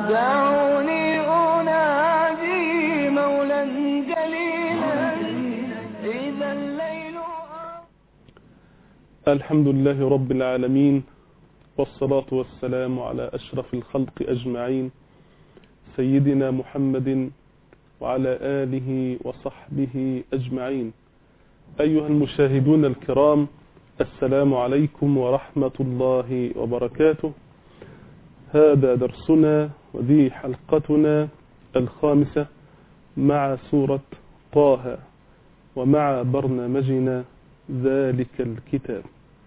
دعوني أناجي مولا جليلا إذا الليل الحمد لله رب العالمين والصلاة والسلام على أشرف الخلق أجمعين سيدنا محمد وعلى آله وصحبه أجمعين أيها المشاهدون الكرام السلام عليكم ورحمة الله وبركاته هذا درسنا وذي حلقتنا الخامسة مع سورة طه ومع برنامجنا ذلك الكتاب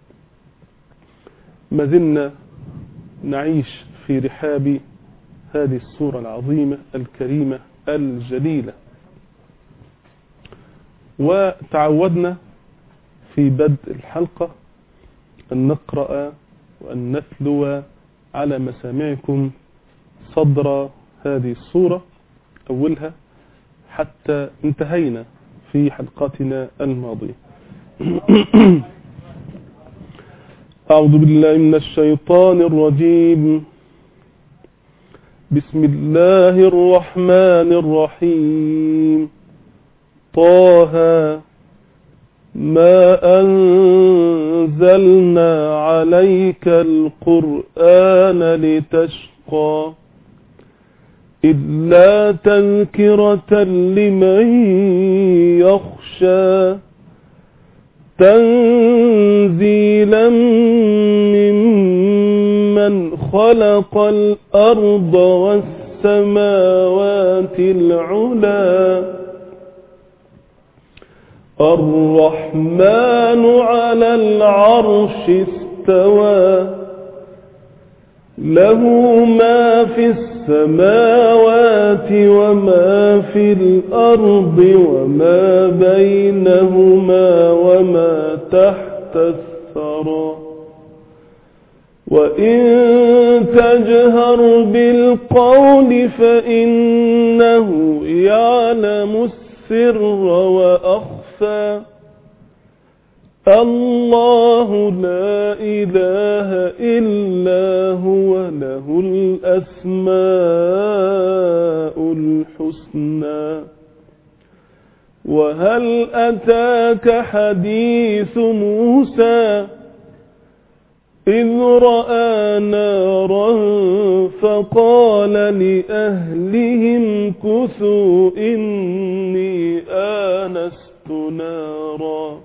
ما زلنا نعيش في رحاب هذه السورة العظيمة الكريمة الجليلة وتعودنا في بدء الحلقة أن نقرأ وأن نتلو على مسامعكم صدر هذه السورة أولها حتى انتهينا في حلقاتنا الماضية أعوذ بالله من الشيطان الرجيم بسم الله الرحمن الرحيم طه ما أنزلنا عليك القرآن لتشقى إلا تذكرة لمن يخشى تنزيلا ممن خلق الأرض والسماوات العلا الرحمن على العرش استوى له ما في السماوات وما في الأرض وما بينهما وما تحت الثرى وإن تجهر بالقول فإنه يعلم السر وأخفى الله لا إله إلا هو له الأسماء الحسنى وهل أتاك حديث موسى إذ رأى نارا فقال لأهلهم كثوا إني آنست نارا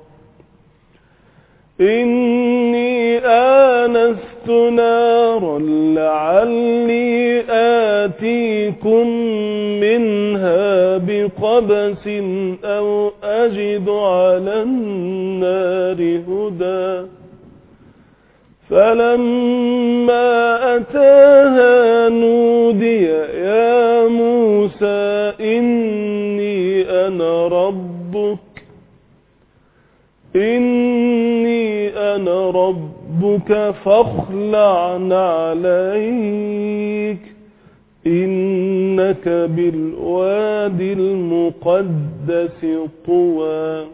إني آنست نارا لعلي آتيكم منها بقبس أو أجد على النار هدى فلما أتاها نودي يا موسى إني أنا ربك إني أنا ربك فاخلع عليك إنك بالوادي المقدس طوى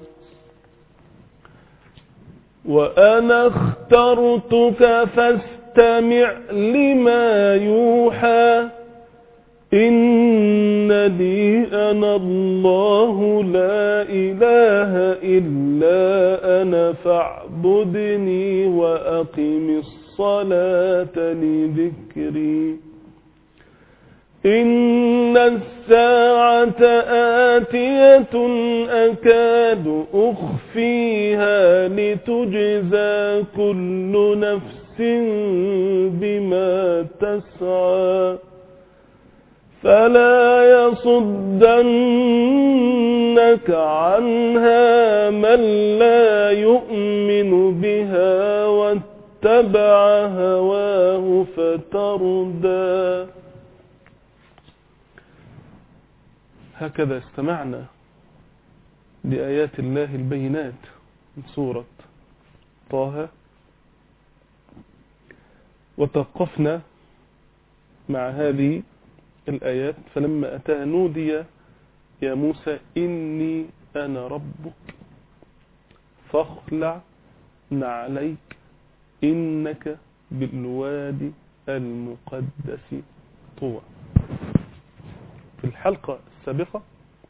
وأنا اخترتك فاستمع لما يوحى إنني أنا الله لا إله إلا أنا فاعبدني وأقم الصلاة لذكري إن الساعة آتية أكاد أخفيها لتجزى كل نفس بما تسعى فلا يصدنك عنها من لا يؤمن بها واتبع هواه فتردى هكذا استمعنا لآيات الله البينات من سورة طه وتوقفنا مع هذه الآيات فلما أتى نودي يا موسى إني أنا ربك فاخلع نعليك إنك بالوادي المقدس طوى في الحلقة السابقة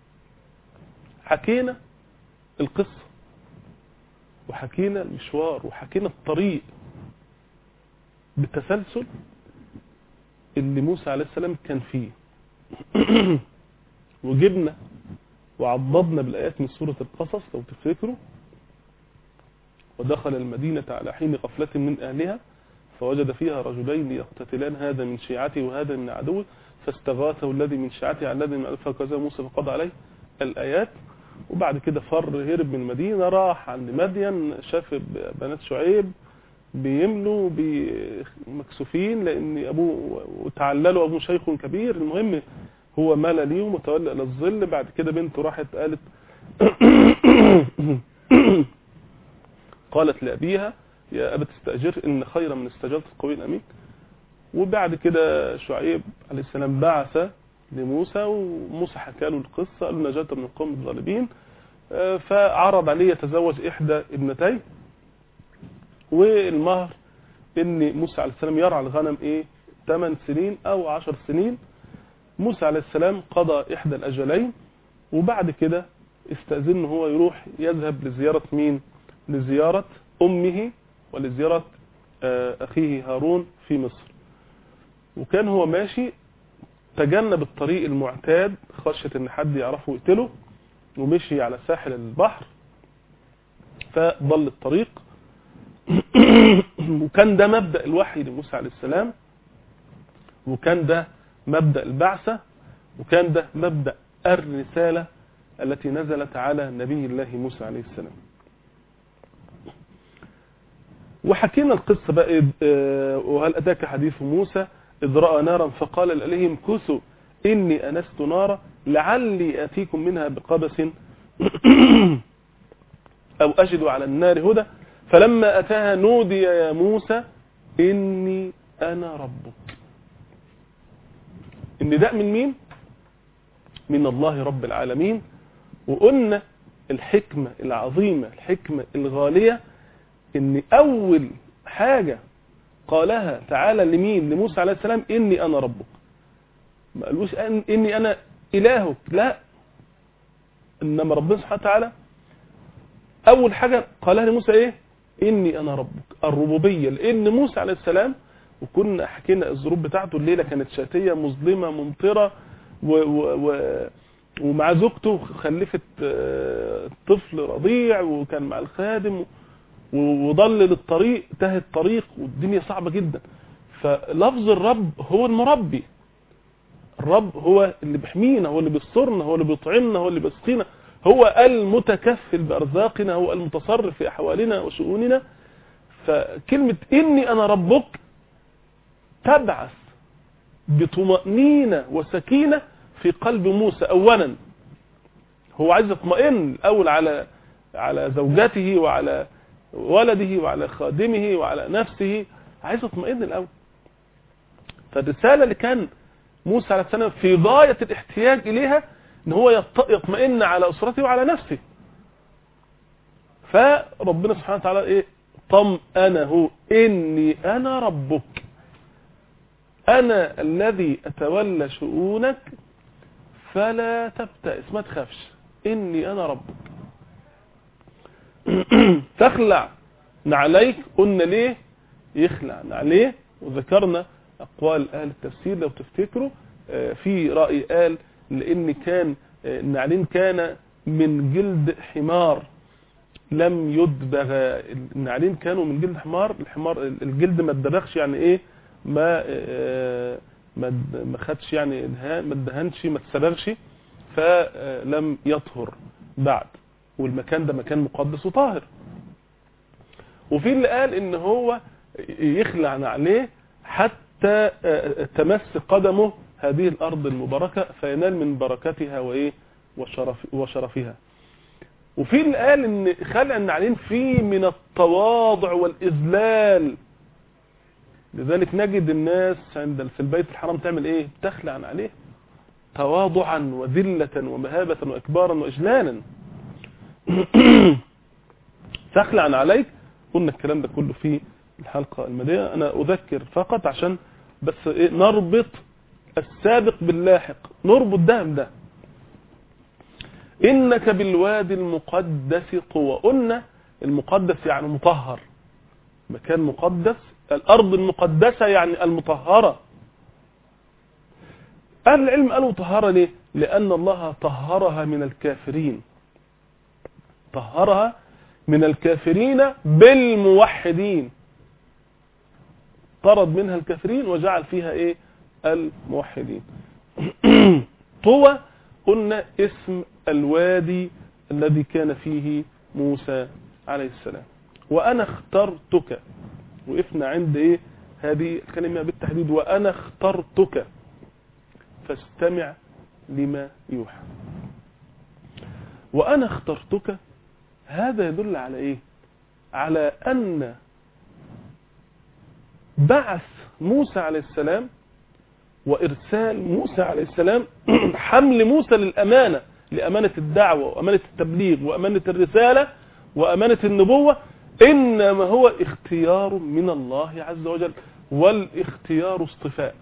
حكينا القصة وحكينا المشوار وحكينا الطريق بالتسلسل اللي موسى عليه السلام كان فيه وجبنا وعضدنا بالآيات من سورة القصص لو تفتكروا ودخل المدينة على حين غفلة من أهلها فوجد فيها رجلين يقتتلان هذا من شيعته وهذا من عدوه فاستغاثه الذي من شيعته على الذي من عدوه فكذا موسى فقضى عليه الآيات وبعد كده فر هرب من المدينة راح عند مدين شاف بنات شعيب بيملوا بي- مكسوفين لان ابوه وتعللوا ابوه شيخ كبير المهم هو مال ليهم وتولى الى الظل بعد كده بنته راحت قالت قالت لابيها يا ابت استاجر ان خير من استاجرت القوي الامين وبعد كده شعيب عليه السلام بعث لموسى وموسى حكى له القصه قال له نجات من القوم الظالمين آه، فعرض عليه يتزوج احدى ابنتيه والمهر ان موسى عليه السلام يرعى الغنم ايه 8 سنين او 10 سنين موسى عليه السلام قضى احدى الاجلين وبعد كده استأذن هو يروح يذهب لزيارة مين لزيارة امه ولزيارة آه، اخيه هارون في مصر وكان هو ماشي تجنب الطريق المعتاد خشية ان حد يعرفه يقتله ومشي على ساحل البحر فضل الطريق وكان ده مبدأ الوحي لموسى عليه السلام وكان ده مبدأ البعثة وكان ده مبدأ الرسالة التي نزلت على نبي الله موسى عليه السلام وحكينا القصة بقى آه، وهل أتاك حديث موسى إذ رأى نارا فقال لأهلهم كثوا إني أنست نارا لعلي آتيكم منها بقبس أو أجد على النار هدى فلما أتاها نودي يا موسى إني أنا ربك النداء من مين من الله رب العالمين وقلنا الحكمة العظيمة الحكمة الغالية ان اول حاجة قالها تعالى لمين لموسى عليه السلام اني انا ربك ما قالوش أن اني انا الهك لا انما ربنا سبحانه وتعالى اول حاجة قالها لموسى ايه اني انا ربك الربوبية لان موسى عليه السلام وكنا حكينا الظروف بتاعته الليلة كانت شاتية مظلمة ممطرة و و و ومع زوجته خلفت آه، طفل رضيع وكان مع الخادم و- وضلل الطريق تاه الطريق والدنيا صعبة جدا فلفظ الرب هو المربي الرب هو اللي بيحمينا هو اللي بيسترنا هو اللي بيطعمنا هو اللي بيسقينا هو المتكفل بأرزاقنا هو المتصرف في أحوالنا وشؤوننا فكلمة إني أنا ربك تبعث بطمأنينة وسكينة في قلب موسى أولا هو عايز يطمئن الأول على على زوجته وعلى ولده وعلى خادمه وعلى نفسه عايز يطمئن الأول فالرسالة اللي كان موسى عليه السلام في غاية الاحتياج إليها ان هو يط- يطمئن على أسرته وعلى نفسه فربنا سبحانه وتعالى ايه طمأنه إني أنا ربك أنا الذي أتولى شؤونك فلا تبتئس ما تخافش إني أنا ربك تخلع نعليك قلنا ليه يخلع نعليه وذكرنا أقوال أهل التفسير لو تفتكروا آه، في رأي قال لأن كان آه، النعلين كان من جلد حمار لم يدبغ النعلين كانوا من جلد حمار الحمار الجلد ما اتدبغش يعني ايه ما آه، ما اد- ما خدش يعني إدهان- ما ادهنش ما اتسبغش فلم يطهر بعد والمكان ده مكان مقدس وطاهر وفي اللي قال ان هو يخلع نعليه حتى آه، تمس قدمه هذه الارض المباركة فينال من بركتها وايه وشرف وشرفها وفي اللي قال ان خلع النعلين فيه من التواضع والاذلال لذلك نجد الناس عند في البيت الحرام تعمل ايه تخلع نعليه تواضعا وذلة ومهابة واكبارا واجلالا تخلع عليك قلنا الكلام ده كله في الحلقة الماضية انا اذكر فقط عشان بس إيه نربط السابق باللاحق نربط ده بده إنك بالوادي المقدس قوة قلنا المقدس يعني مطهر مكان مقدس الأرض المقدسة يعني المطهرة أهل العلم قالوا طهارة ليه لأن الله طهرها من الكافرين طهرها من الكافرين بالموحدين طرد منها الكافرين وجعل فيها ايه الموحدين طوى قلنا اسم الوادي الذي كان فيه موسى عليه السلام وانا اخترتك وقفنا عند ايه هذه الكلمة بالتحديد وانا اخترتك فاستمع لما يوحى وانا اخترتك هذا يدل على ايه على ان بعث موسى عليه السلام وارسال موسى عليه السلام حمل موسى للامانه لامانه الدعوه وامانه التبليغ وامانه الرساله وامانه النبوه انما هو اختيار من الله عز وجل والاختيار اصطفاء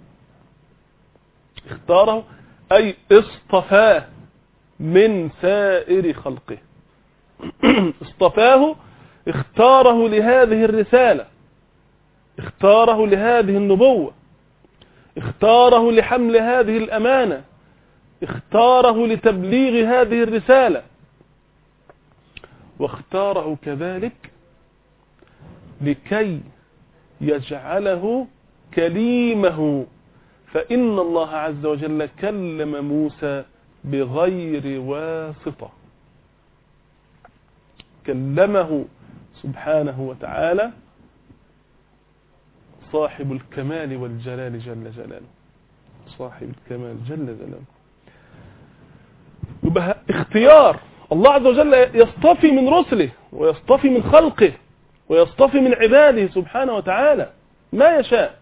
اختاره اي اصطفاه من سائر خلقه اصطفاه اختاره لهذه الرسالة اختاره لهذه النبوة اختاره لحمل هذه الأمانة اختاره لتبليغ هذه الرسالة واختاره كذلك لكي يجعله كليمه فإن الله عز وجل كلم موسى بغير واسطة كلمه سبحانه وتعالى صاحب الكمال والجلال جل جلاله صاحب الكمال جل جلاله يبقى اختيار الله عز وجل يصطفي من رسله ويصطفي من خلقه ويصطفي من عباده سبحانه وتعالى ما يشاء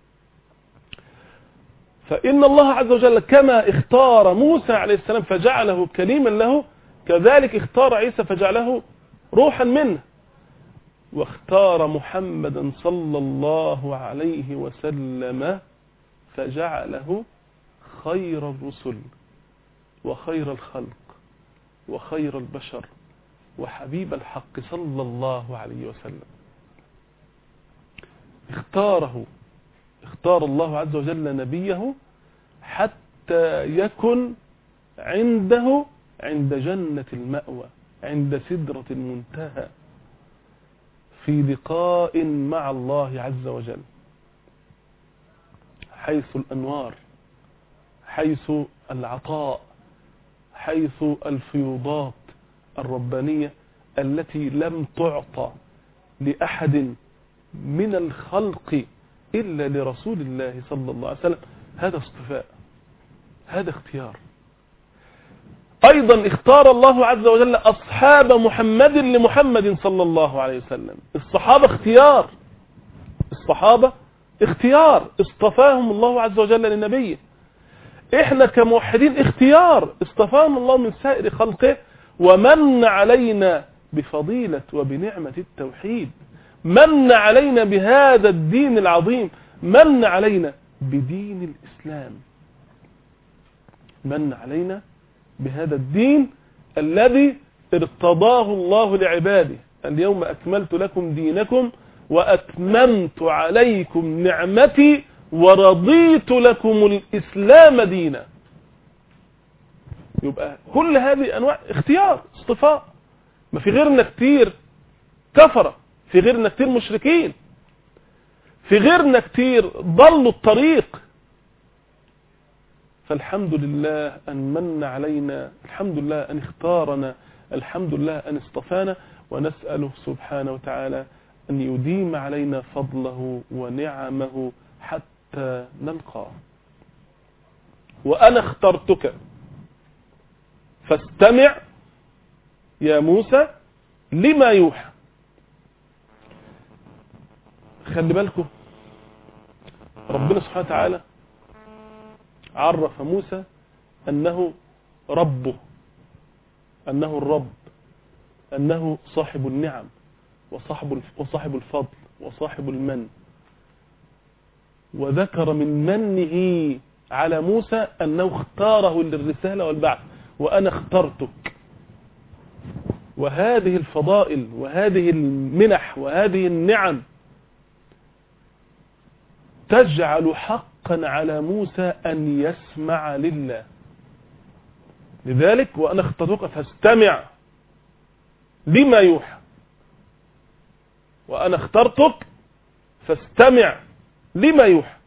فإن الله عز وجل كما اختار موسى عليه السلام فجعله كليما له كذلك اختار عيسى فجعله روحا منه واختار محمدا صلى الله عليه وسلم فجعله خير الرسل وخير الخلق وخير البشر وحبيب الحق صلى الله عليه وسلم اختاره اختار الله عز وجل نبيه حتى يكن عنده عند جنة المأوى عند سدرة المنتهى في لقاء مع الله عز وجل حيث الأنوار حيث العطاء حيث الفيوضات الربانية التي لم تعطى لأحد من الخلق إلا لرسول الله صلى الله عليه وسلم هذا اصطفاء هذا اختيار أيضا اختار الله عز وجل أصحاب محمد لمحمد صلى الله عليه وسلم الصحابة اختيار الصحابة اختيار اصطفاهم الله عز وجل لنبيه احنا كموحدين اختيار اصطفاهم الله من سائر خلقه ومن علينا بفضيلة وبنعمة التوحيد من علينا بهذا الدين العظيم من علينا بدين الإسلام من علينا بهذا الدين الذي ارتضاه الله لعباده اليوم أكملت لكم دينكم وأتممت عليكم نعمتي ورضيت لكم الإسلام دينا يبقى كل هذه أنواع اختيار اصطفاء ما في غيرنا كتير كفرة في غيرنا كتير مشركين في غيرنا كتير ضلوا الطريق فالحمد لله أن من علينا الحمد لله أن اختارنا الحمد لله أن اصطفانا ونسأله سبحانه وتعالى أن يديم علينا فضله ونعمه حتى نلقاه وأنا اخترتك فاستمع يا موسى لما يوحى خلي بالكم ربنا سبحانه وتعالى عرف موسى أنه ربه أنه الرب أنه صاحب النعم وصاحب وصاحب الفضل وصاحب المن وذكر من منه على موسى أنه اختاره للرسالة والبعث وأنا اخترتك وهذه الفضائل وهذه المنح وهذه النعم تجعل حقا على موسى أن يسمع لله لذلك وأنا اخترتك فاستمع لما يوحى وأنا اخترتك فاستمع لما يوحى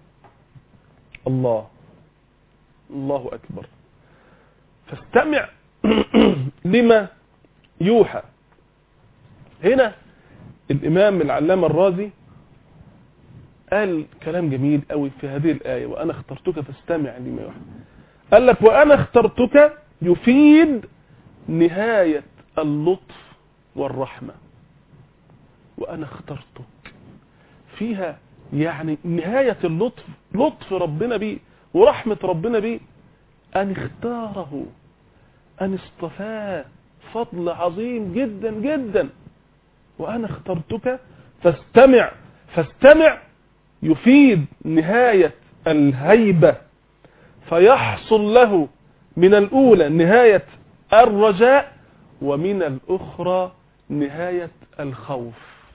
الله الله أكبر فاستمع لما يوحى هنا الإمام العلامة الرازي قال كلام جميل قوي في هذه الآية وأنا اخترتك فاستمع لما يوحى قال لك وأنا اخترتك يفيد نهاية اللطف والرحمة وأنا اخترتك فيها يعني نهاية اللطف لطف ربنا بيه ورحمة ربنا بيه أن اختاره أن اصطفاه فضل عظيم جدا جدا وأنا اخترتك فاستمع فاستمع يفيد نهاية الهيبة فيحصل له من الأولى نهاية الرجاء ومن الأخرى نهاية الخوف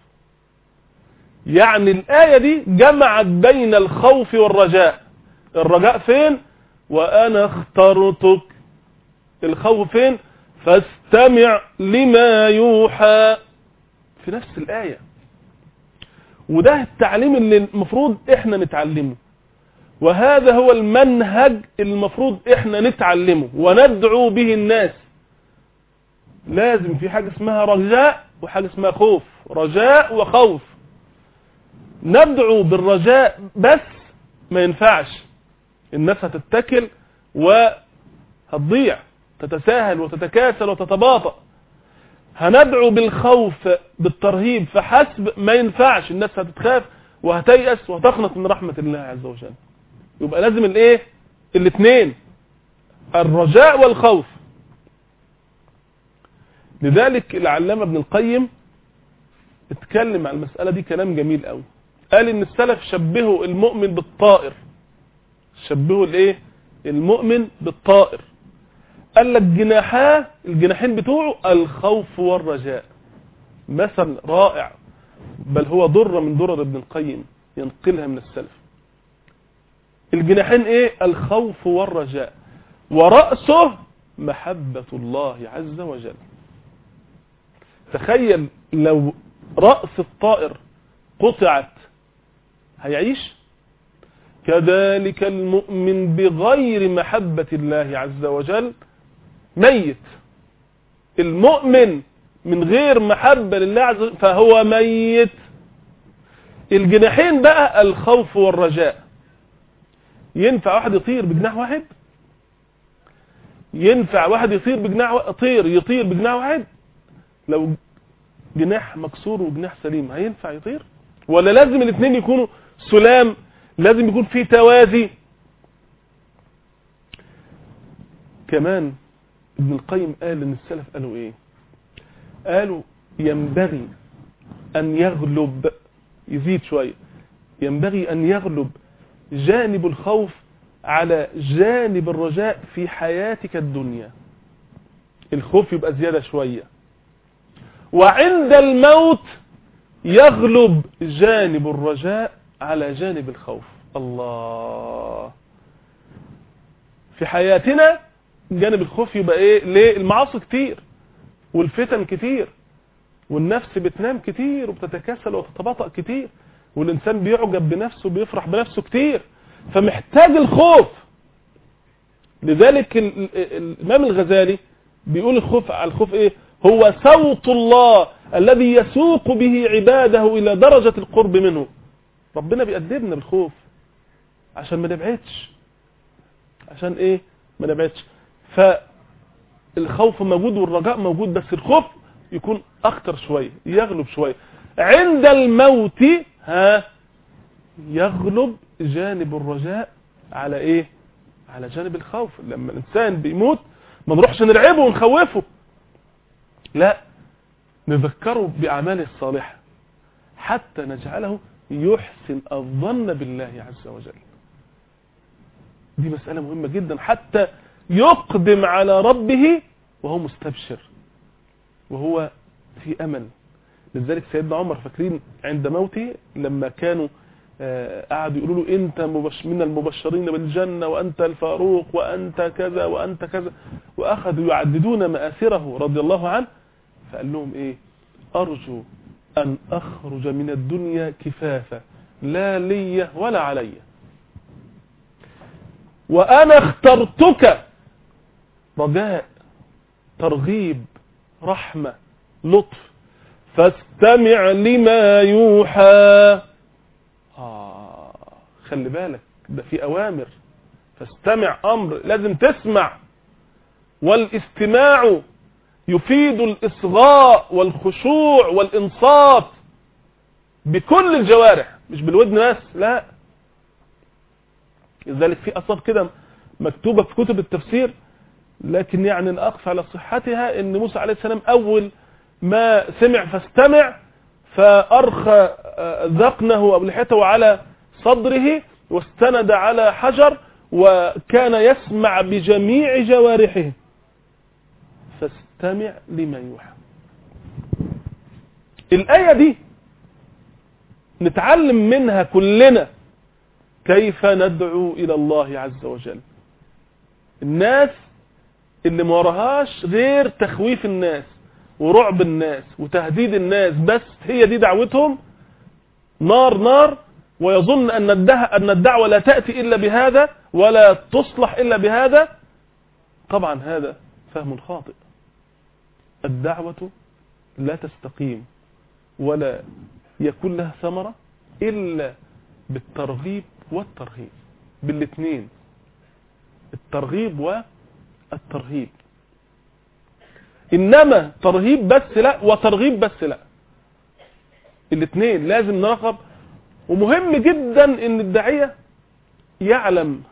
يعني الآية دي جمعت بين الخوف والرجاء الرجاء فين وأنا اخترتك الخوف فين فاستمع لما يوحى في نفس الآية وده التعليم اللي المفروض احنا نتعلمه وهذا هو المنهج المفروض احنا نتعلمه وندعو به الناس لازم في حاجة اسمها رجاء وحاجة اسمها خوف رجاء وخوف ندعو بالرجاء بس ما ينفعش الناس هتتكل وهتضيع تتساهل وتتكاسل وتتباطأ هندعو بالخوف بالترهيب فحسب ما ينفعش الناس هتتخاف وهتيأس وهتخنط من رحمة الله عز وجل يبقى لازم الايه الاثنين الرجاء والخوف لذلك العلامة ابن القيم اتكلم عن المسألة دي كلام جميل قوي قال ان السلف شبهوا المؤمن بالطائر شبهوا الايه المؤمن بالطائر قال لك جناحاه الجناحين بتوعه الخوف والرجاء مثل رائع بل هو ضرة من درر ابن القيم ينقلها من السلف الجناحين ايه الخوف والرجاء ورأسه محبة الله عز وجل تخيل لو رأس الطائر قطعت هيعيش كذلك المؤمن بغير محبة الله عز وجل ميت المؤمن من غير محبة لله عز وجل فهو ميت الجناحين بقى الخوف والرجاء ينفع واحد يطير بجناح واحد ينفع واحد يطير بجناح واحد طير يطير بجناح واحد لو جناح مكسور وجناح سليم هينفع يطير ولا لازم الاثنين يكونوا سلام لازم يكون في توازي كمان ابن القيم قال ان السلف قالوا ايه قالوا ينبغي ان يغلب يزيد شوية ينبغي ان يغلب جانب الخوف على جانب الرجاء في حياتك الدنيا الخوف يبقى زيادة شوية وعند الموت يغلب جانب الرجاء على جانب الخوف الله في حياتنا جانب الخوف يبقى ايه ليه المعاصي كتير والفتن كتير والنفس بتنام كتير وبتتكاسل وتتباطأ كتير والإنسان بيعجب بنفسه بيفرح بنفسه كتير فمحتاج الخوف لذلك ال- ال- الإمام الغزالي بيقول الخوف على الخوف إيه هو صوت الله الذي يسوق به عباده إلى درجة القرب منه ربنا بيأدبنا بالخوف عشان ما نبعدش عشان إيه ما نبعدش فالخوف موجود والرجاء موجود بس الخوف يكون أكتر شوية يغلب شوية عند الموت ها يغلب جانب الرجاء على ايه على جانب الخوف لما الانسان بيموت ما نروحش نرعبه ونخوفه لا نذكره باعماله الصالحه حتى نجعله يحسن الظن بالله عز وجل دي مسألة مهمة جدا حتى يقدم على ربه وهو مستبشر وهو في أمل لذلك سيدنا عمر فاكرين عند موته لما كانوا آه، قعدوا يقولوا له انت مبش من المبشرين بالجنة وانت الفاروق وانت كذا وانت كذا واخذوا يعددون مآثره رضي الله عنه فقال لهم ايه ارجو ان اخرج من الدنيا كفافة لا لي ولا علي وانا اخترتك رجاء ترغيب رحمة لطف فاستمع لما يوحى آه خلي بالك ده في أوامر فاستمع أمر لازم تسمع والاستماع يفيد الإصغاء والخشوع والإنصات بكل الجوارح مش بالودن بس لا لذلك في أصاب كده مكتوبة في كتب التفسير لكن يعني الأقف على صحتها ان موسى عليه السلام أول ما سمع فاستمع فأرخى آه، ذقنه أو لحيته على صدره واستند على حجر وكان يسمع بجميع جوارحه فاستمع لما يوحى الآية دي نتعلم منها كلنا كيف ندعو إلى الله عز وجل الناس اللي ما وراهاش غير تخويف الناس ورعب الناس وتهديد الناس بس هي دي دعوتهم نار نار ويظن أن الدعوة, أن الدعوة لا تأتي إلا بهذا ولا تصلح إلا بهذا طبعا هذا فهم خاطئ الدعوة لا تستقيم ولا يكون لها ثمرة إلا بالترغيب والترهيب بالاثنين الترغيب والترهيب انما ترهيب بس لا وترغيب بس لا الاثنين لازم نراقب ومهم جدا ان الداعية يعلم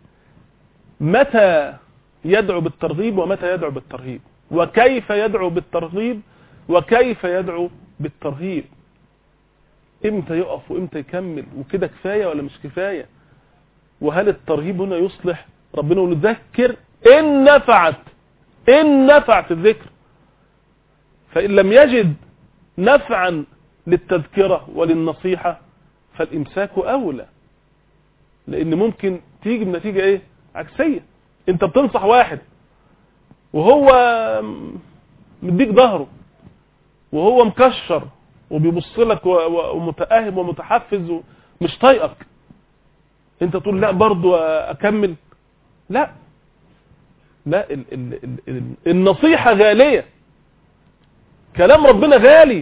متى يدعو بالترغيب ومتى يدعو بالترهيب وكيف يدعو بالترغيب وكيف يدعو بالترهيب امتى يقف وامتى يكمل وكده كفاية ولا مش كفاية وهل الترهيب هنا يصلح ربنا يقول ذكر ان نفعت إن نفعت الذكر فإن لم يجد نفعا للتذكرة وللنصيحة فالإمساك أولى لأن ممكن تيجي بنتيجة إيه عكسية أنت بتنصح واحد وهو مديك ظهره وهو مكشر وبيبص لك ومتأهب ومتحفز ومش طايقك انت تقول لا برضو اكمل لا لا ال ال ال ال النصيحة غالية كلام ربنا غالي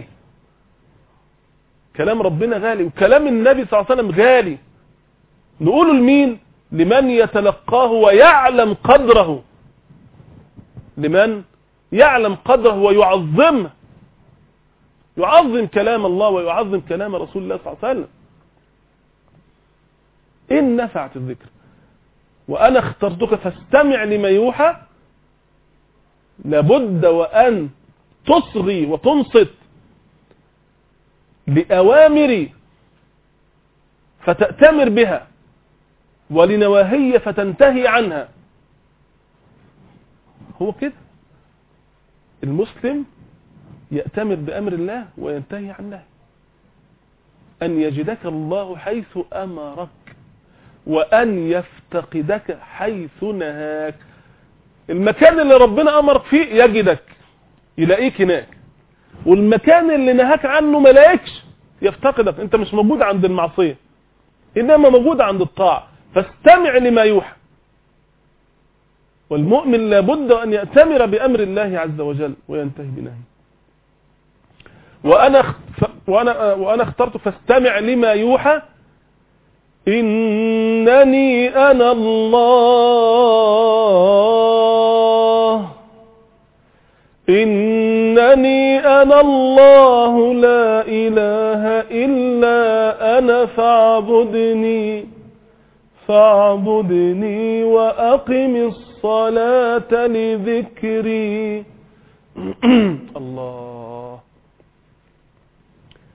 كلام ربنا غالي وكلام النبي صلى الله عليه وسلم غالي نقوله لمين لمن يتلقاه ويعلم قدره لمن يعلم قدره ويعظمه يعظم كلام الله ويعظم كلام رسول الله صلى الله عليه وسلم إن نفعت الذكر وأنا اخترتك فاستمع لما يوحى لابد وأن تصغي وتنصت لأوامري فتأتمر بها ولنواهي فتنتهي عنها هو كده المسلم يأتمر بأمر الله وينتهي عن نهي أن يجدك الله حيث أمرك وأن يفتقدك حيث نهاك المكان اللي ربنا أمرك فيه يجدك يلاقيك هناك والمكان اللي نهاك عنه ما لاقيكش يفتقدك انت مش موجود عند المعصية انما موجود عند الطاعة فاستمع لما يوحى والمؤمن لابد أن يأتمر بأمر الله عز وجل وينتهي بنهيه وأنا, وأنا, وأنا اخترت فاستمع لما يوحى إنني أنا الله إنني أنا الله لا إله إلا أنا فاعبدني فاعبدني وأقم الصلاة لذكري الله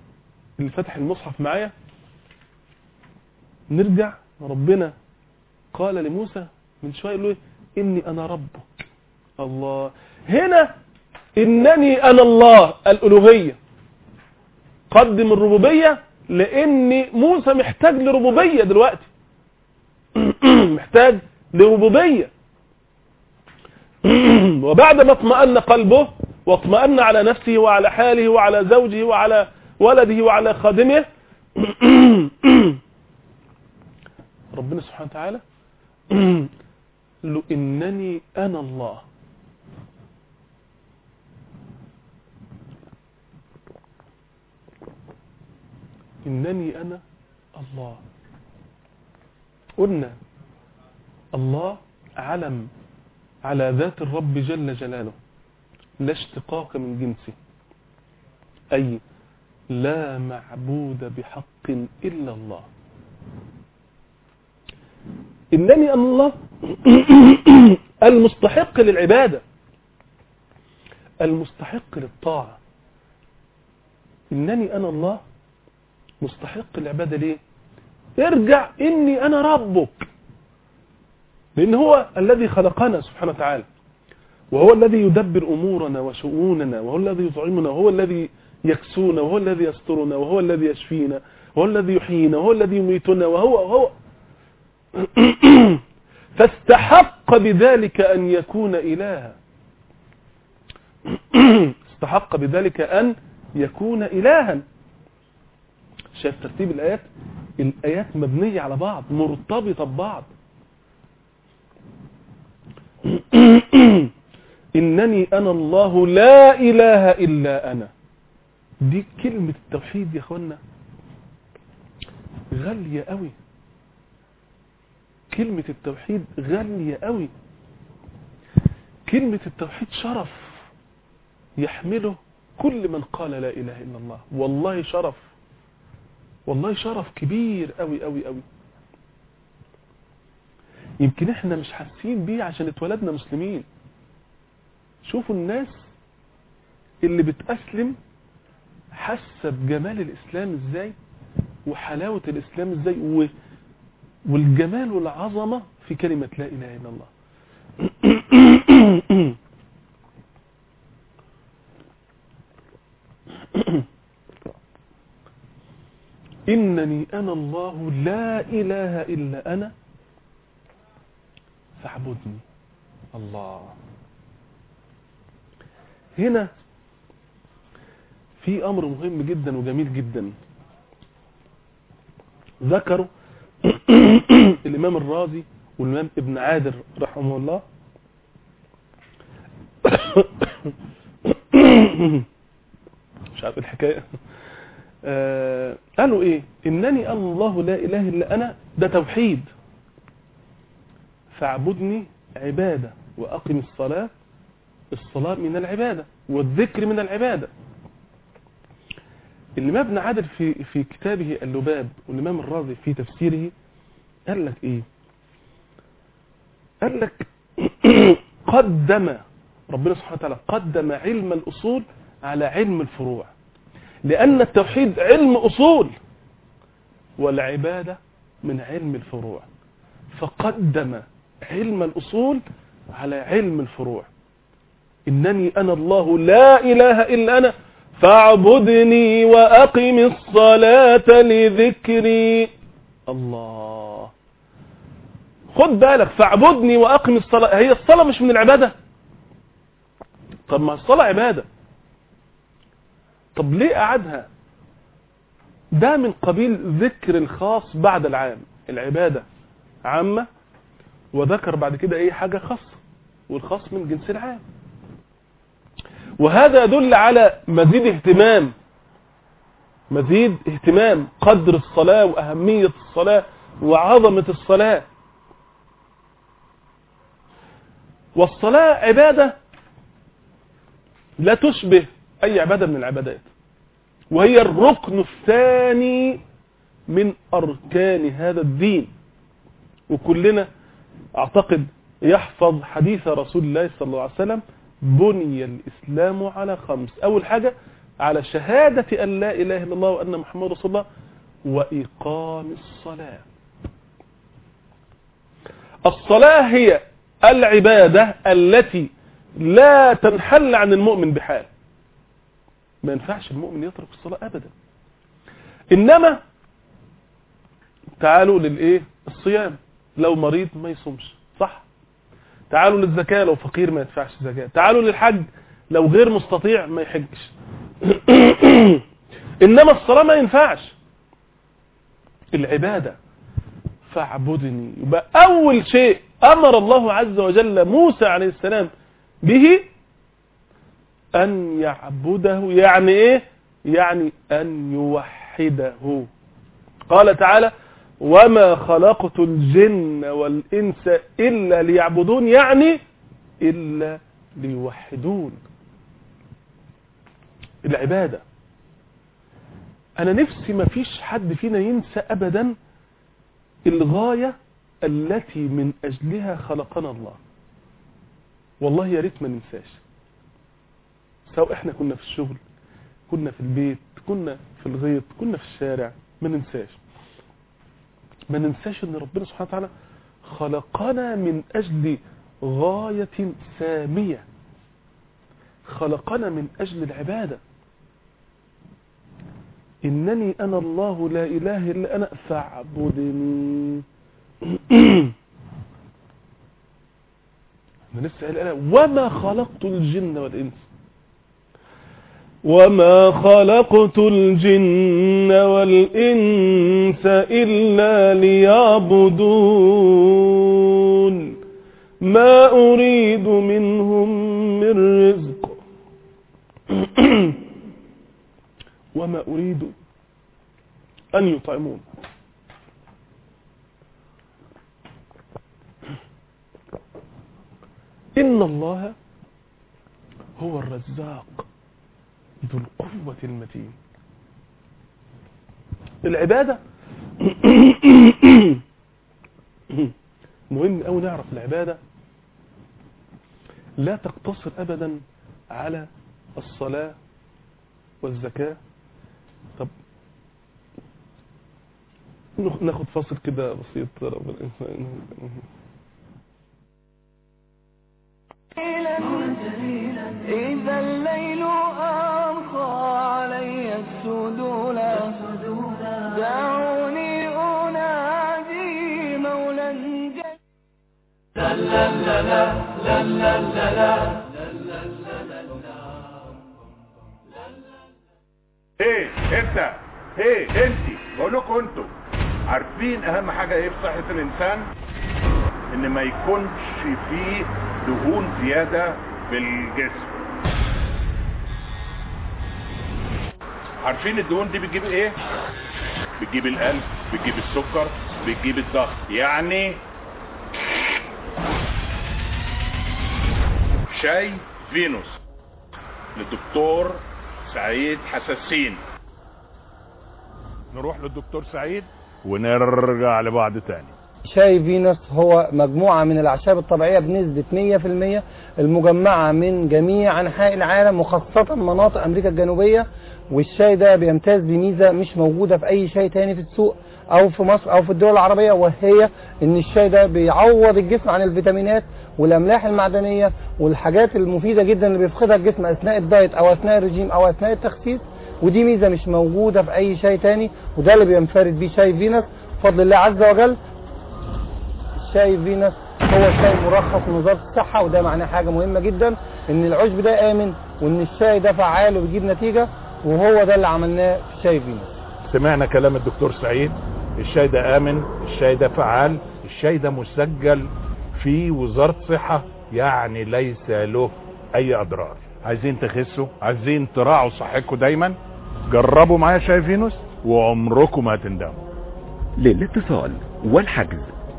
اللي فتح المصحف معايا نرجع ربنا قال لموسى من شوية يقول له إيه؟ إني أنا ربك الله هنا إنني أنا الله الألوهية قدم الربوبية لأن موسى محتاج لربوبية دلوقتي محتاج لربوبية وبعد ما اطمأن قلبه واطمأن على نفسه وعلى حاله وعلى زوجه وعلى ولده وعلى خادمه ربنا سبحانه وتعالى له إنني أنا الله إنني أنا الله قلنا الله علم على ذات الرب جل جلاله لا اشتقاق من جنسه أي لا معبود بحق إلا الله إنني أنا الله المستحق للعبادة المستحق للطاعة إنني أنا الله مستحق العبادة ليه ارجع إني أنا ربك لأن هو الذي خلقنا سبحانه وتعالى وهو الذي يدبر أمورنا وشؤوننا وهو الذي يطعمنا وهو الذي يكسونا وهو الذي يسترنا وهو الذي يشفينا وهو الذي يحيينا وهو الذي يميتنا وهو هو فاستحق بذلك أن يكون إلها استحق بذلك أن يكون إلها شايف ترتيب الآيات الآيات مبنية على بعض مرتبطة ببعض إنني أنا الله لا إله إلا أنا دي كلمة التوحيد يا أخوانا غالية قوي كلمة التوحيد غالية قوي كلمة التوحيد شرف يحمله كل من قال لا إله إلا الله والله شرف والله شرف كبير قوي قوي قوي يمكن احنا مش حاسين بيه عشان اتولدنا مسلمين شوفوا الناس اللي بتأسلم حاسه بجمال الإسلام ازاي وحلاوة الإسلام ازاي و... والجمال والعظمة في كلمة لا إله إلا الله إنني أنا الله لا إله إلا أنا فاعبدني الله هنا في أمر مهم جدا وجميل جدا ذكروا الإمام الرازي والإمام ابن عادر رحمه الله مش عارف الحكاية آه قالوا ايه انني الله لا اله الا انا ده توحيد فاعبدني عبادة واقم الصلاة الصلاة من العبادة والذكر من العبادة الإمام ابن عادل في في كتابه اللباب والإمام الرازي في تفسيره قال لك إيه قال لك قدم ربنا سبحانه وتعالى قدم علم الأصول على علم الفروع لأن التوحيد علم أصول والعبادة من علم الفروع فقدم علم الأصول على علم الفروع إنني أنا الله لا إله إلا أنا فاعبدني وأقم الصلاة لذكري الله خد بالك فاعبدني وأقم الصلاة هي الصلاة مش من العبادة طب ما الصلاة عبادة طب ليه قعدها ده من قبيل ذكر الخاص بعد العام العبادة عامة وذكر بعد كده ايه حاجة خاصة والخاص من جنس العام وهذا يدل على مزيد اهتمام مزيد اهتمام قدر الصلاة وأهمية الصلاة وعظمة الصلاة والصلاة عبادة لا تشبه أي عبادة من العبادات وهي الركن الثاني من أركان هذا الدين وكلنا أعتقد يحفظ حديث رسول الله صلى الله عليه وسلم بني الإسلام على خمس أول حاجة على شهادة أن لا إله إلا الله وأن محمد رسول الله وإقام الصلاة الصلاة هي العبادة التي لا تنحل عن المؤمن بحال ما ينفعش المؤمن يترك الصلاة أبدا إنما تعالوا للإيه الصيام لو مريض ما يصومش صح تعالوا للزكاة لو فقير ما يدفعش زكاة تعالوا للحج لو غير مستطيع ما يحجش إنما الصلاة ما ينفعش العبادة فاعبدني يبقى أول شيء أمر الله عز وجل موسى عليه السلام به أن يعبده يعني إيه يعني أن يوحده قال تعالى وما خلقت الجن والإنس إلا ليعبدون يعني إلا ليوحدون العبادة أنا نفسي ما فيش حد فينا ينسى أبدا الغاية التي من أجلها خلقنا الله والله يا ريت ما ننساش سواء احنا كنا في الشغل كنا في البيت كنا في الغيط كنا في الشارع ما ننساش ما ننساش ان ربنا سبحانه وتعالى خلقنا من اجل غاية سامية خلقنا من اجل العبادة انني انا الله لا اله الا انا فاعبدني انا لسه قال أنا وما خلقت الجن والانس وما خلقت الجن والإنس إلا ليعبدون ما أريد منهم من رزق وما أريد أن يطعمون إن الله هو الرزاق ذو القوة المتين العبادة مهم أو نعرف العبادة لا تقتصر أبدا على الصلاة والزكاة طب ناخد فاصل كده بسيط ربنا إذا الليل أرخى علي السدولا دعوني أنادي مولا جل ايه انت ايه انت بقول لكم انتوا عارفين اهم حاجه ايه في صحه الانسان ان ما يكونش فيه دهون زياده في الجسم عارفين الدهون دي بتجيب ايه بتجيب القلب بتجيب السكر بتجيب الضغط يعني شاي فينوس للدكتور سعيد حساسين نروح للدكتور سعيد ونرجع لبعض تاني شاي فينوس هو مجموعة من الأعشاب الطبيعية بنسبة 100% المجمعة من جميع أنحاء العالم وخاصة مناطق أمريكا الجنوبية والشاي ده بيمتاز بميزة مش موجودة في أي شاي تاني في السوق أو في مصر أو في الدول العربية وهي إن الشاي ده بيعوض الجسم عن الفيتامينات والأملاح المعدنية والحاجات المفيدة جدا اللي بيفقدها الجسم أثناء الدايت أو أثناء الرجيم أو أثناء التخسيس ودي ميزة مش موجودة في أي شاي تاني وده اللي بينفرد بيه شاي فينوس بفضل الله عز وجل شاي فينوس هو شاي مرخص من وزاره الصحه وده معناه حاجه مهمه جدا ان العشب ده امن وان الشاي ده فعال وبيجيب نتيجه وهو ده اللي عملناه في شاي فينوس سمعنا كلام الدكتور سعيد الشاي ده امن الشاي ده فعال الشاي ده مسجل في وزارة صحة يعني ليس له اي اضرار عايزين تخسوا عايزين تراعوا صحتكم دايما جربوا معايا شاي فينوس وعمركم ما هتندموا للاتصال والحجز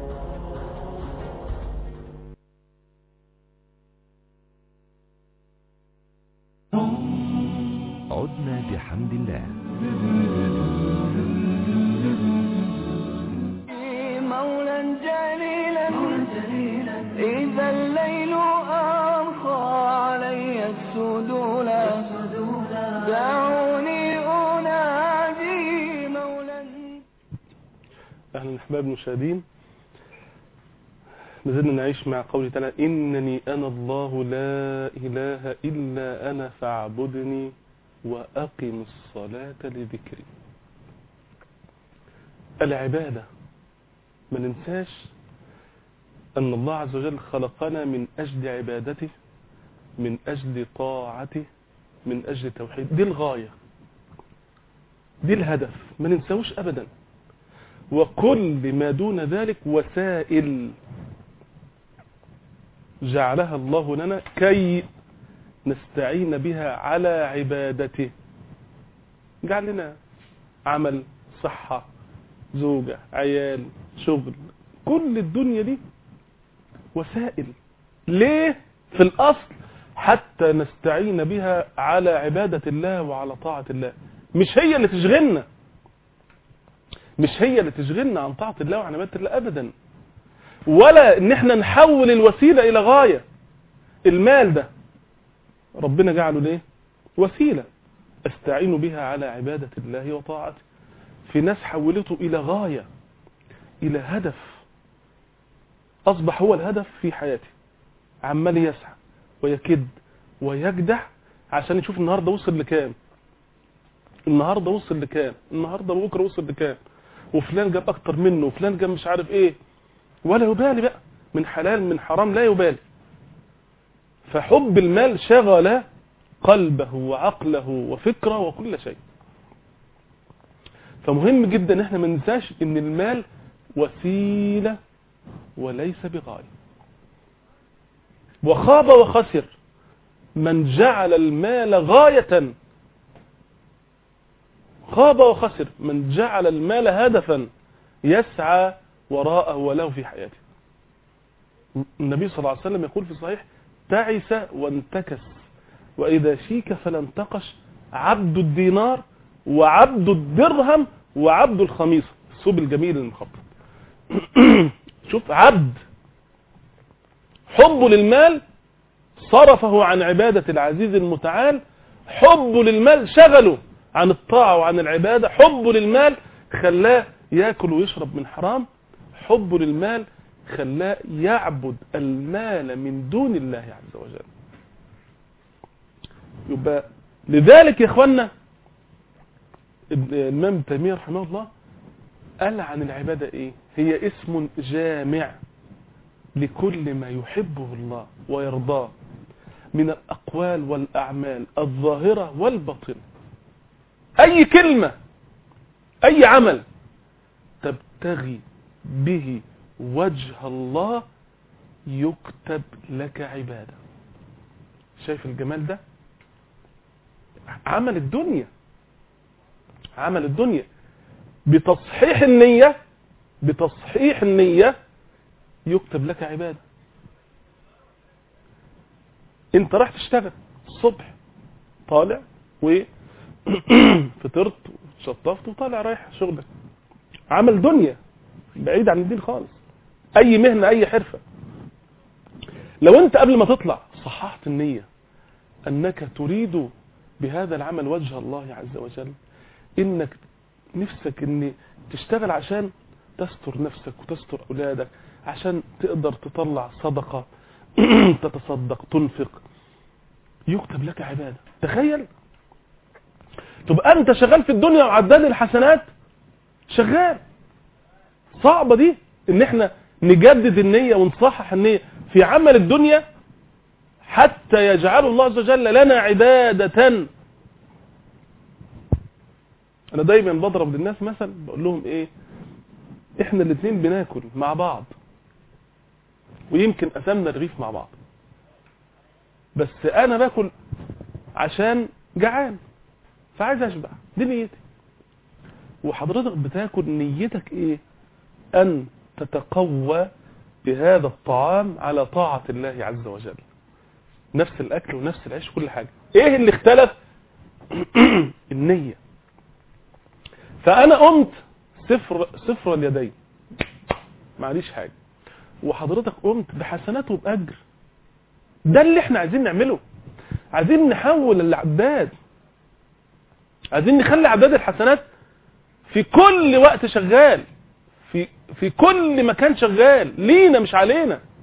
عدنا بحمد الله مولا جليلا إذا الليل أرخى علي السدولا دعوني أنادي مولا أهلا أحباب المشاهدين ما زلنا نعيش مع قوله تعالى إنني أنا الله لا إله إلا أنا فاعبدني وأقم الصلاة لذكري العبادة ما ننساش أن الله عز وجل خلقنا من أجل عبادته من أجل طاعته من أجل توحيد دي الغاية دي الهدف ما ننساوش أبدا وكل ما دون ذلك وسائل جعلها الله لنا كي نستعين بها على عبادته جعل لنا عمل صحة زوجة عيال شغل كل الدنيا دي وسائل ليه في الأصل حتى نستعين بها على عبادة الله وعلى طاعة الله مش هي اللي تشغلنا مش هي اللي تشغلنا عن طاعة الله وعن عبادة الله أبدا ولا ان احنا نحول الوسيلة الى غاية المال ده ربنا جعله ليه وسيلة استعين بها على عبادة الله وطاعته في ناس حولته الى غاية الى هدف اصبح هو الهدف في حياتي عمال يسعى ويكد ويجدح عشان يشوف النهاردة وصل لكام النهاردة وصل لكام النهاردة بكرة وصل لكام وفلان جاب اكتر منه وفلان جاب مش عارف ايه ولا يبالي بقى من حلال من حرام لا يبالي فحب المال شغل قلبه وعقله وفكره وكل شيء فمهم جدا ان احنا ما ننساش ان المال وسيله وليس بغايه وخاب وخسر من جعل المال غايه خاب وخسر من جعل المال هدفا يسعى وراءه وله في حياته النبي صلى الله عليه وسلم يقول في الصحيح تعس وانتكس وإذا شيك فلا انتقش عبد الدينار وعبد الدرهم وعبد الخميصة الثوب الجميل المخطط شوف عبد حبه للمال صرفه عن عبادة العزيز المتعال حبه للمال شغله عن الطاعة وعن العبادة حبه للمال خلاه ياكل ويشرب من حرام حبه للمال خلاه يعبد المال من دون الله عز وجل يبقى لذلك يا اخوانا الامام ابن تيميه رحمه الله قال عن العباده ايه هي اسم جامع لكل ما يحبه الله ويرضاه من الاقوال والاعمال الظاهره والباطنه اي كلمه اي عمل تبتغي به وجه الله يكتب لك عبادة شايف الجمال ده عمل الدنيا عمل الدنيا بتصحيح النية بتصحيح النية يكتب لك عبادة انت راح تشتغل الصبح طالع و فطرت وشطفت وطالع رايح شغلك عمل دنيا بعيد عن الدين خالص اي مهنة اي حرفة لو انت قبل ما تطلع صححت النية انك تريد بهذا العمل وجه الله عز وجل انك نفسك ان تشتغل عشان تستر نفسك وتستر اولادك عشان تقدر تطلع صدقة تتصدق تنفق يكتب لك عبادة تخيل تبقى انت شغال في الدنيا وعداد الحسنات شغال صعبة دي ان احنا نجدد النية ونصحح النية في عمل الدنيا حتى يجعل الله عز وجل لنا عبادة انا دايما بضرب للناس مثل بقول لهم ايه احنا الاثنين بناكل مع بعض ويمكن قسمنا الرغيف مع بعض بس انا باكل عشان جعان فعايز اشبع دي نيتي وحضرتك بتاكل نيتك ايه ان تتقوى بهذا الطعام على طاعة الله عز وجل نفس الاكل ونفس العيش كل حاجة ايه اللي اختلف النية فانا قمت صفر صفر اليدين معليش حاجة وحضرتك قمت بحسنات وبأجر ده اللي احنا عايزين نعمله عايزين نحول العباد عايزين نخلي عباد الحسنات في كل وقت شغال في في كل مكان شغال لينا مش علينا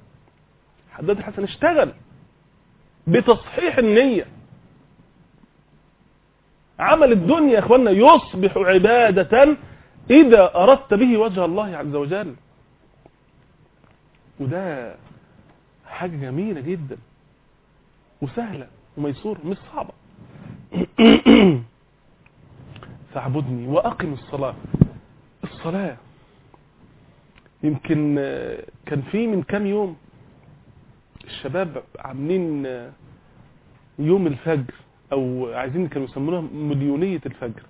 حداد الحسن اشتغل بتصحيح النية عمل الدنيا يا اخوانا يصبح عبادة اذا اردت به وجه الله عز وجل وده حاجة جميلة جدا وسهلة وميسورة مش صعبة فاعبدني واقم الصلاة الصلاة يمكن آه، كان في من كام يوم الشباب عاملين آه، يوم الفجر او عايزين كانوا يسمونها مليونية الفجر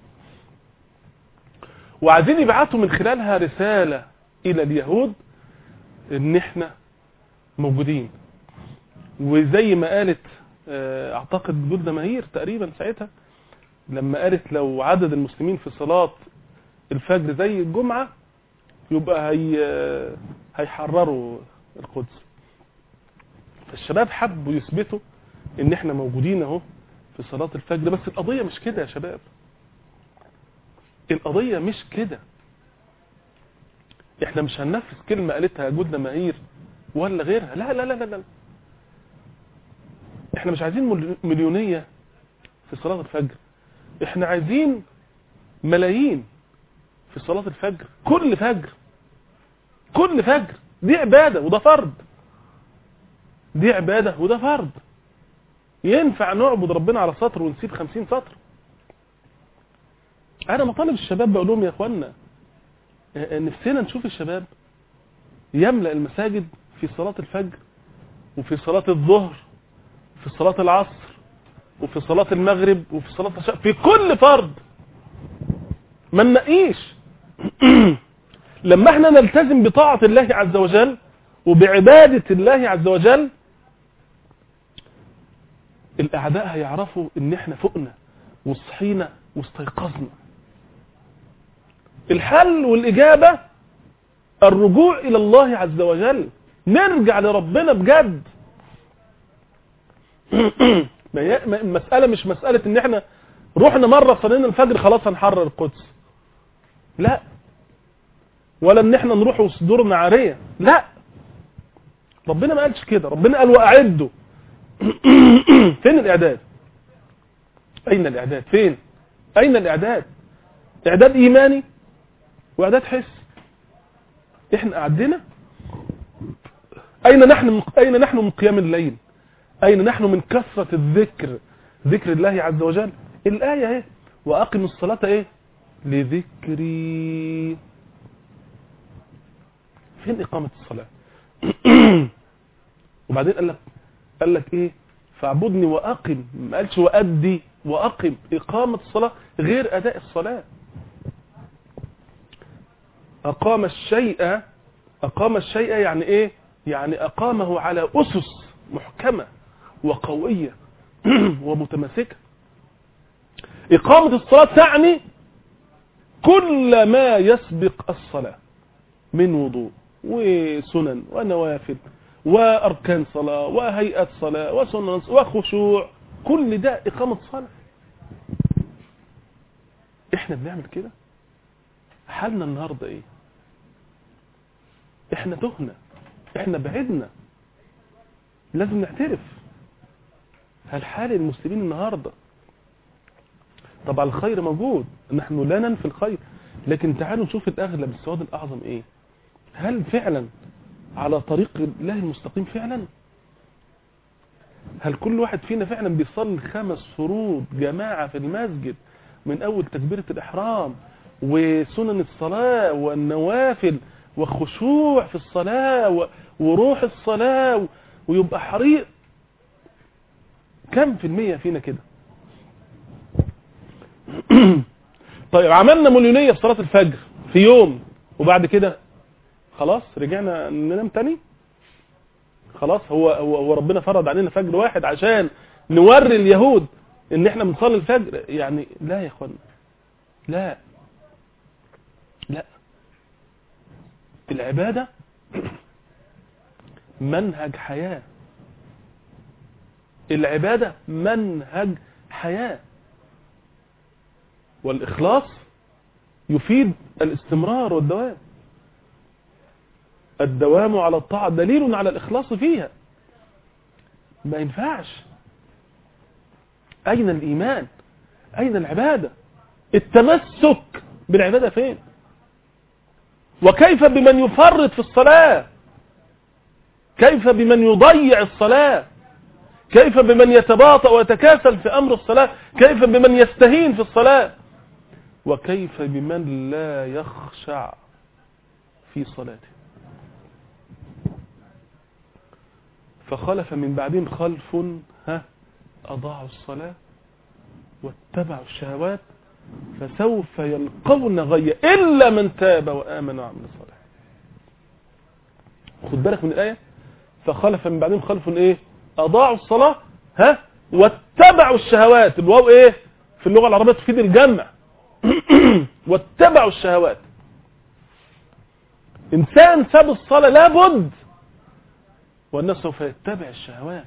وعايزين يبعثوا من خلالها رسالة الى اليهود ان احنا موجودين وزي ما قالت آه، اعتقد جولدا ماهير تقريبا ساعتها لما قالت لو عدد المسلمين في صلاة الفجر زي الجمعة يبقى هي هيحرروا القدس فالشباب حبوا يثبتوا ان احنا موجودين اهو في صلاة الفجر بس القضية مش كده يا شباب القضية مش كده احنا مش هننفذ كلمة قالتها جودة ماهير ولا غيرها لا لا لا لا لا احنا مش عايزين مل- مليونية في صلاة الفجر احنا عايزين ملايين في صلاة الفجر كل فجر كل فجر دي عبادة وده فرض دي عبادة وده فرض ينفع نعبد ربنا على سطر ونسيب خمسين سطر انا مطالب الشباب بقول لهم يا اخوانا اه، نفسنا نشوف الشباب يملأ المساجد في صلاة الفجر وفي صلاة الظهر في صلاة العصر وفي صلاة المغرب وفي صلاة العشاء في كل فرض ما ننقيش لما احنا نلتزم بطاعة الله عز وجل وبعبادة الله عز وجل الأعداء هيعرفوا إن احنا فقنا وصحينا واستيقظنا الحل والإجابة الرجوع إلى الله عز وجل نرجع لربنا بجد ما هي- ما- المسألة مش مسألة إن احنا رحنا مرة صلينا الفجر خلاص هنحرر القدس لا ولا ان احنا نروح وصدورنا عارية لا ربنا ما قالش كده ربنا قال واعدوا فين الاعداد اين الاعداد فين اين الاعداد اعداد ايماني واعداد حس احنا قعدنا اين نحن من اين نحن من قيام الليل اين نحن من كثرة الذكر ذكر الله عز وجل الايه اهي واقم الصلاه ايه لذكري فين إقامة الصلاة وبعدين قال لك قال لك إيه فاعبدني وأقم ما قالش وأدي وأقم إقامة الصلاة غير أداء الصلاة أقام الشيء أقام الشيء يعني إيه يعني أقامه على أسس محكمة وقوية ومتماسكة إقامة الصلاة تعني كل ما يسبق الصلاة من وضوء وسنن ونوافل وأركان صلاة وهيئة صلاة وسنن وخشوع كل ده إقامة صلاة إحنا بنعمل كده حالنا النهاردة إيه إحنا تهنا إحنا بعدنا لازم نعترف هل حال المسلمين النهاردة طبعا الخير موجود نحن لا ننفي الخير لكن تعالوا نشوف الأغلب السواد الأعظم إيه هل فعلا على طريق الله المستقيم فعلا هل كل واحد فينا فعلا بيصلي خمس فروض جماعة في المسجد من أول تكبيرة الإحرام وسنن الصلاة والنوافل وخشوع في الصلاة و- وروح الصلاة و- ويبقى حريق كم في المية فينا كده طيب عملنا مليونية في صلاة الفجر في يوم وبعد كده خلاص رجعنا ننام تاني خلاص هو هو, هو ربنا فرض علينا فجر واحد عشان نوري اليهود ان احنا بنصلي الفجر يعني لا يا اخوانا لا لا العبادة منهج حياة العبادة منهج حياة والإخلاص يفيد الاستمرار والدوام الدوام على الطاعة دليل على الإخلاص فيها ما ينفعش أين الإيمان أين العبادة التمسك بالعبادة فين وكيف بمن يفرط في الصلاة كيف بمن يضيع الصلاة كيف بمن يتباطأ ويتكاسل في أمر الصلاة كيف بمن يستهين في الصلاة وكيف بمن لا يخشع في صلاته فخلف من بعدهم خلف ها أضاعوا الصلاة واتبعوا الشهوات فسوف يلقون غيا إلا من تاب وآمن وعمل صالح خد بالك من الآية فخلف من بعدهم خلف إيه أضاعوا الصلاة ها واتبعوا الشهوات الواو إيه في اللغة العربية تفيد الجمع واتبعوا الشهوات إنسان ساب الصلاة لابد والناس سوف يتبع الشهوات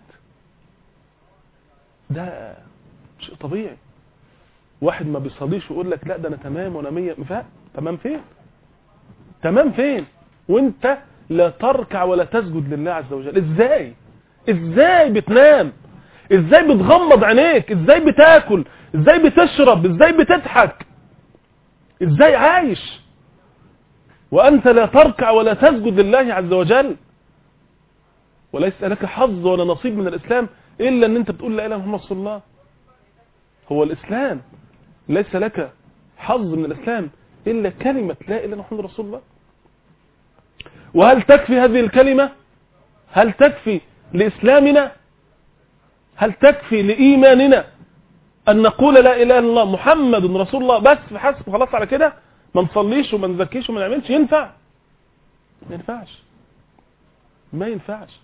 ده شيء طبيعي واحد ما بيصليش ويقول لك لا ده انا تمام وانا مية فا تمام فين تمام فين وانت لا تركع ولا تسجد لله عز وجل ازاي ازاي بتنام ازاي بتغمض عينيك ازاي بتاكل ازاي بتشرب ازاي بتضحك ازاي عايش وانت لا تركع ولا تسجد لله عز وجل وليس لك حظ ولا نصيب من الاسلام الا ان انت بتقول لا اله الا الله رسول الله هو الاسلام ليس لك حظ من الاسلام الا كلمه لا اله الا محمد رسول الله وهل تكفي هذه الكلمه هل تكفي لاسلامنا هل تكفي لايماننا ان نقول لا اله الا الله محمد رسول الله بس فحسب خلاص على كده ما نصليش وما نزكيش وما نعملش ينفع ما ينفعش ما ينفعش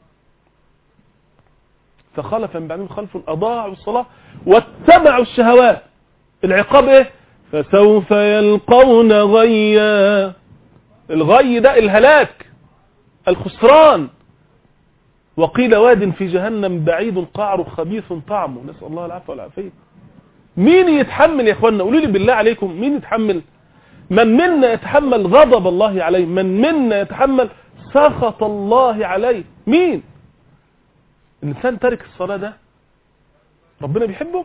فخلف من بعدهم خلف أضاعوا الصلاة واتبعوا الشهوات العقاب ايه فسوف يلقون غيا الغي ده الهلاك الخسران وقيل واد في جهنم بعيد قعر خبيث طعمه نسأل الله العفو والعافية مين يتحمل يا اخوانا قولوا لي بالله عليكم مين يتحمل من منا يتحمل غضب الله عليه من منا يتحمل سخط الله عليه مين الإنسان تارك الصلاة ده ربنا بيحبه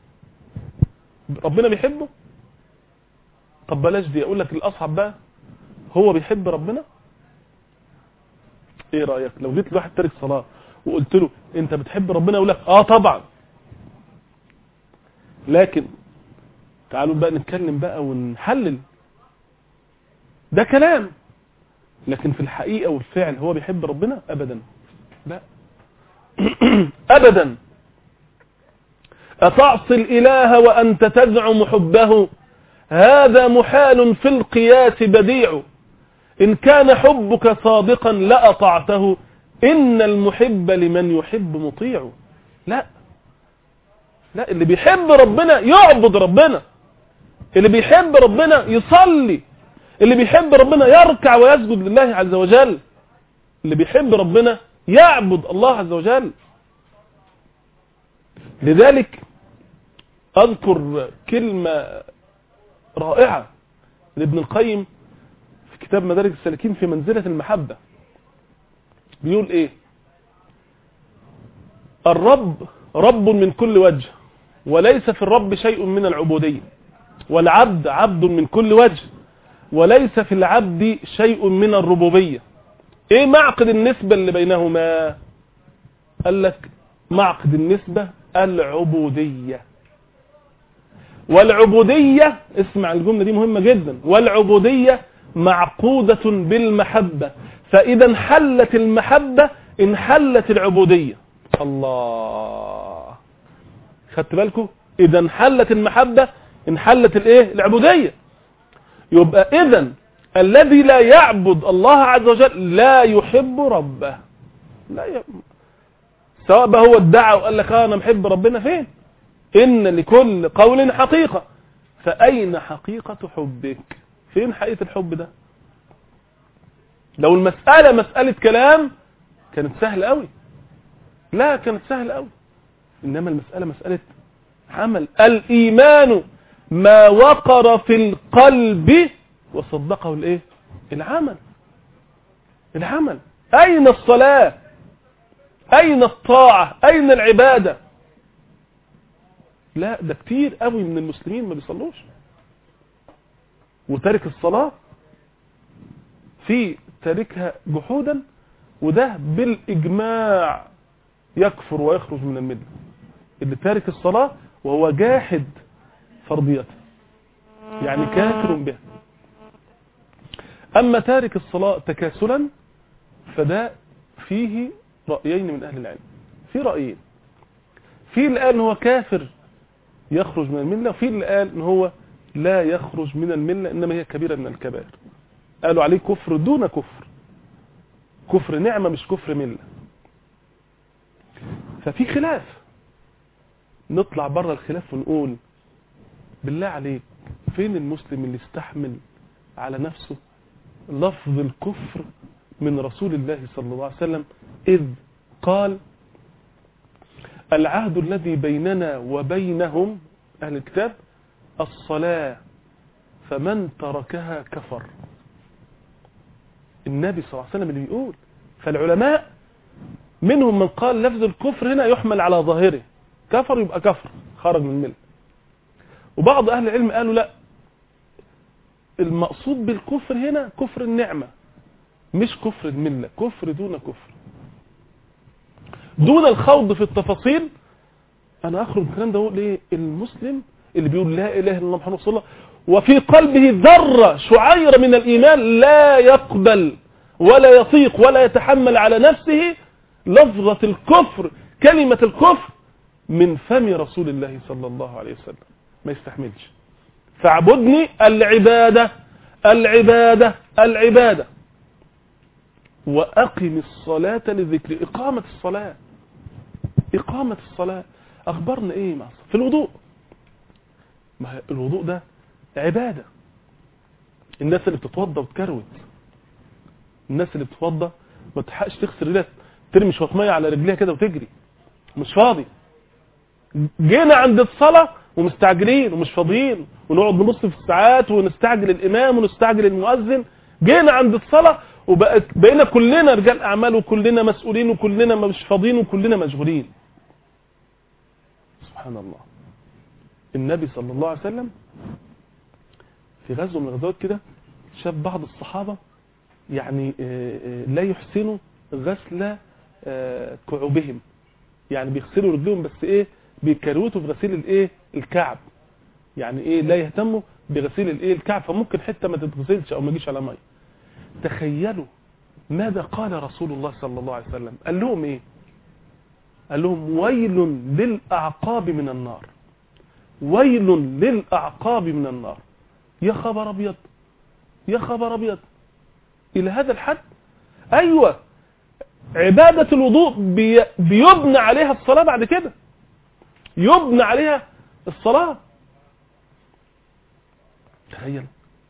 ربنا بيحبه طب بلاش دي اقول لك الاصعب بقى هو بيحب ربنا ايه رايك لو جيت لواحد تارك صلاه وقلت له انت بتحب ربنا يقول لك اه طبعا لكن تعالوا بقى نتكلم بقى ونحلل ده كلام لكن في الحقيقه والفعل هو بيحب ربنا ابدا لا ابدا أتعصي الإله وأنت تزعم حبه هذا محال في القياس بديع إن كان حبك صادقا لأطعته إن المحب لمن يحب مطيع لا لا اللي بيحب ربنا يعبد ربنا اللي بيحب ربنا يصلي اللي بيحب ربنا يركع ويسجد لله عز وجل اللي بيحب ربنا يعبد الله عز وجل لذلك أذكر كلمة رائعة لابن القيم في كتاب مدارج السالكين في منزلة المحبة بيقول ايه الرب رب من كل وجه وليس في الرب شيء من العبودية والعبد عبد من كل وجه وليس في العبد شيء من الربوبية ايه معقد النسبة اللي بينهما قال لك معقد النسبة العبودية والعبودية اسمع الجملة دي مهمة جدا والعبودية معقودة بالمحبة فإذا انحلت المحبة انحلت العبودية الله خدت بالكم إذا انحلت المحبة انحلت الايه العبودية يبقى إذا الذي لا يعبد الله عز وجل لا يحب ربه لا يحب. سواء بقى هو ادعى وقال لك اه انا محب ربنا فين ان لكل قول حقيقة فاين حقيقة حبك فين حقيقة الحب ده لو المسألة مسألة كلام كانت سهلة قوي لا كانت سهلة قوي انما المسألة مسألة عمل الايمان ما وقر في القلب وصدقه الايه العمل العمل اين الصلاة أين الطاعة أين العبادة لا ده كتير قوي من المسلمين ما بيصلوش وتارك الصلاة في تاركها جحودا وده بالإجماع يكفر ويخرج من الملة اللي تارك الصلاة وهو جاحد فرضيتها يعني كافر بها أما تارك الصلاة تكاسلا فده فيه رأيين من أهل العلم في رأيين في اللي قال ان هو كافر يخرج من الملة وفي اللي قال ان هو لا يخرج من الملة إنما هي كبيرة من الكبائر قالوا عليه كفر دون كفر كفر نعمة مش كفر ملة ففي خلاف نطلع بره الخلاف ونقول بالله عليك فين المسلم اللي استحمل على نفسه لفظ الكفر من رسول الله صلى الله عليه وسلم إذ قال العهد الذي بيننا وبينهم أهل الكتاب الصلاة فمن تركها كفر النبي صلى الله عليه وسلم اللي بيقول فالعلماء منهم من قال لفظ الكفر هنا يحمل على ظاهره كفر يبقى كفر خرج من المله وبعض أهل العلم قالوا لا المقصود بالكفر هنا كفر النعمة مش كفر الملة كفر دون كفر دون الخوض في التفاصيل انا اخرج من الكلام ده اقول ايه المسلم اللي بيقول لا اله الا الله محمد رسول الله وفي قلبه ذرة شعير من الايمان لا يقبل ولا يطيق ولا يتحمل على نفسه لفظة الكفر كلمة الكفر من فم رسول الله صلى الله عليه وسلم ما يستحملش فاعبدني العبادة العبادة العبادة وأقم الصلاة لذكر إقامة الصلاة إقامة الصلاة أخبرنا إيه مع في الوضوء ما هي الوضوء ده عبادة الناس اللي بتتوضى وتكروت الناس اللي بتتوضى ما تحقش تغسل رجلها ترمي شويه ميه على رجليها كده وتجري مش فاضي جينا عند الصلاة ومستعجلين ومش فاضيين ونقعد نبص في الساعات ونستعجل الإمام ونستعجل المؤذن جينا عند الصلاة وبقت بقينا كلنا رجال أعمال وكلنا مسؤولين وكلنا مش فاضيين وكلنا مشغولين سبحان الله النبي صلى الله عليه وسلم في غزوة من الغزوات كده شاف بعض الصحابة يعني آه، آه، لا يحسنوا غسل آه، كعوبهم يعني بيغسلوا رجلهم بس ايه بيكروتوا في غسيل الايه الكعب يعني ايه لا يهتموا بغسيل الايه الكعب فممكن حته ما تتغسلش او ما يجيش على ميه تخيلوا ماذا قال رسول الله صلى الله عليه وسلم قال لهم ايه قال لهم ويل للاعقاب من النار ويل للاعقاب من النار يا خبر ابيض يا خبر ابيض الى هذا الحد ايوه عبادة الوضوء بي بيبنى عليها الصلاة بعد كده يبنى عليها الصلاة تخيل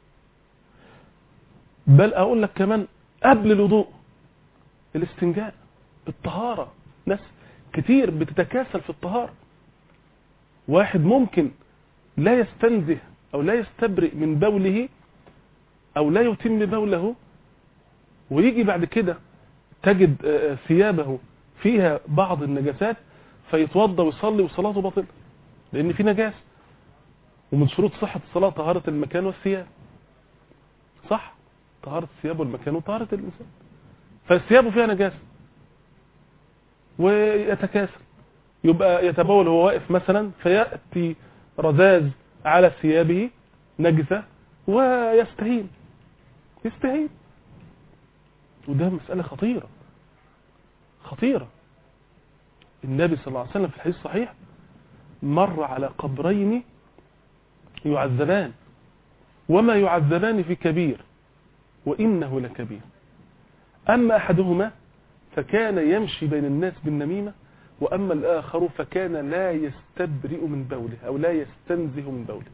بل اقول لك كمان قبل الوضوء الاستنجاء الطهارة ناس كتير بتتكاسل في الطهارة واحد ممكن لا يستنزه او لا يستبرئ من بوله او لا يتم بوله ويجي بعد كده تجد آه، ثيابه فيها بعض النجاسات فيتوضى ويصلي وصلاته باطلة لان في نجاسة ومن شروط صحة الصلاة طهارة المكان والثياب صح طهارة الثياب والمكان وطهارة الإنسان فالثياب فيها نجاسة ويتكاسل يبقى يتبول وهو واقف مثلا فيأتي رذاذ على ثيابه نجسة ويستهين يستهين وده مسألة خطيرة خطيرة النبي صلى الله عليه وسلم في الحديث الصحيح مر على قبرين يعذبان وما يعذبان في كبير وإنه لكبير أما أحدهما فكان يمشي بين الناس بالنميمة وأما الآخر فكان لا يستبرئ من بوله أو لا يستنزه من بوله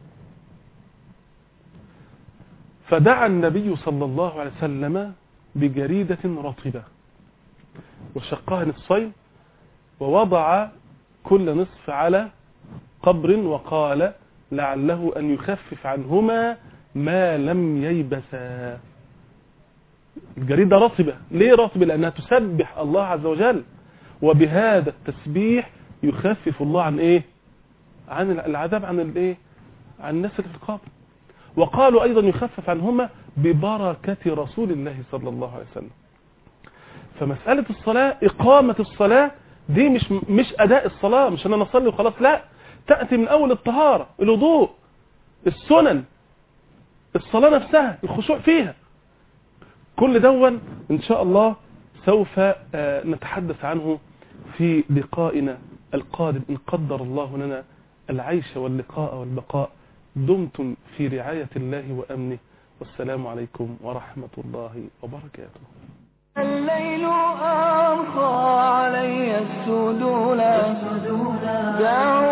فدعا النبي صلى الله عليه وسلم بجريدة رطبة وشقها نصفين ووضع كل نصف على قبر وقال لعله أن يخفف عنهما ما لم ييبسا الجريدة رطبة ليه رطبة لأنها تسبح الله عز وجل وبهذا التسبيح يخفف الله عن ايه عن العذاب عن الايه عن الناس اللي في القبر وقالوا ايضا يخفف عنهما ببركة رسول الله صلى الله عليه وسلم فمسألة الصلاة إقامة الصلاة دي مش مش أداء الصلاة مش أن أنا أصلي وخلاص لا تأتي من أول الطهارة الوضوء السنن الصلاة نفسها الخشوع فيها كل دون إن شاء الله سوف آه، نتحدث عنه في لقائنا القادم إن قدر الله لنا العيش واللقاء والبقاء دمتم في رعاية الله وأمنه والسلام عليكم ورحمة الله وبركاته الليل أرخى علي السدولا دعوا